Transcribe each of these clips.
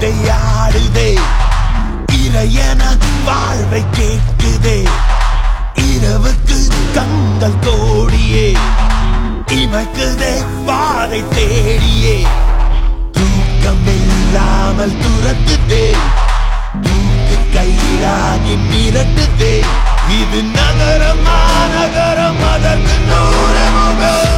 வேட்டையாடுதே இறையன வாழ்வை கேட்குதே இரவுக்கு கண்கள் கோடியே இமைக்குதே பாதை தேடியே தூக்கம் இல்லாமல் துரத்துதே தூக்கு கையிலாகி மிரட்டுதே இது நகரமா நகரம் அதற்கு நூறு முகம்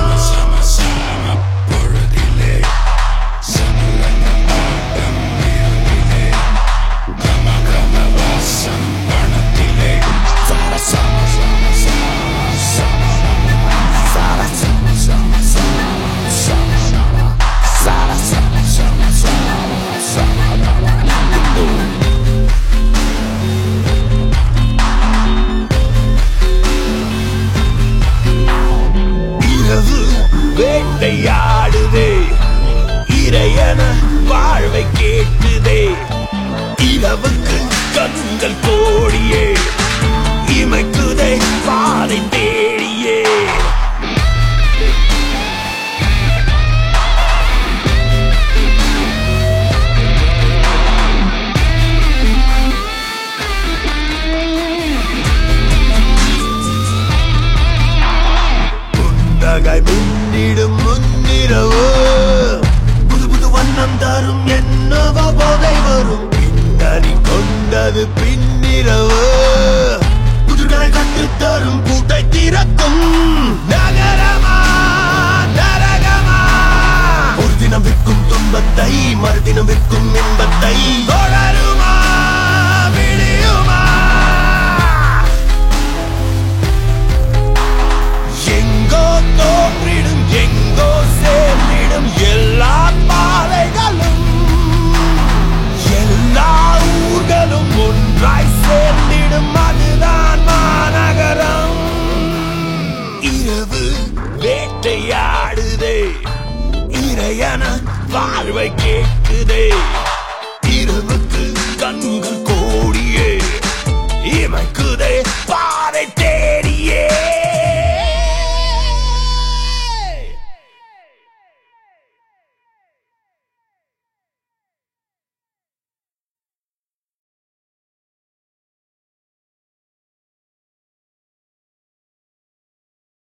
இரவு வேட்டையாடுதே இறையன வாழ்வை கேட்டுதே இரவுக்கு கண்கள் கோடியே இமைக்குதே பாதை தேடியே புன்னகை மின்னிடும் முன்னிரவு புது புது வண்ணம் தரும் என்னவோ போதை வரும் பின்னணி கொண்டது பின்னிரவு புதுகளை கட்டு தரும் பூட்டை திறக்கும் நகரமா நரகமா ஒரு தினம் விற்கும் துன்பத்தை மறுதினம் விற்கும் இன்பத்தை தொடருமா விழியுமா எங்கோ தோன்றிடும் எங்கோ சேர்ந்திடும் எல்லா பாதைகளும் எல்லா ஊர்களும் ஒன்றாய் சேர்ந்திடும் அதுதான் மாநகரம் இரவு வேட்டையாடுதே இறையன வாழ்வை கேட்குதே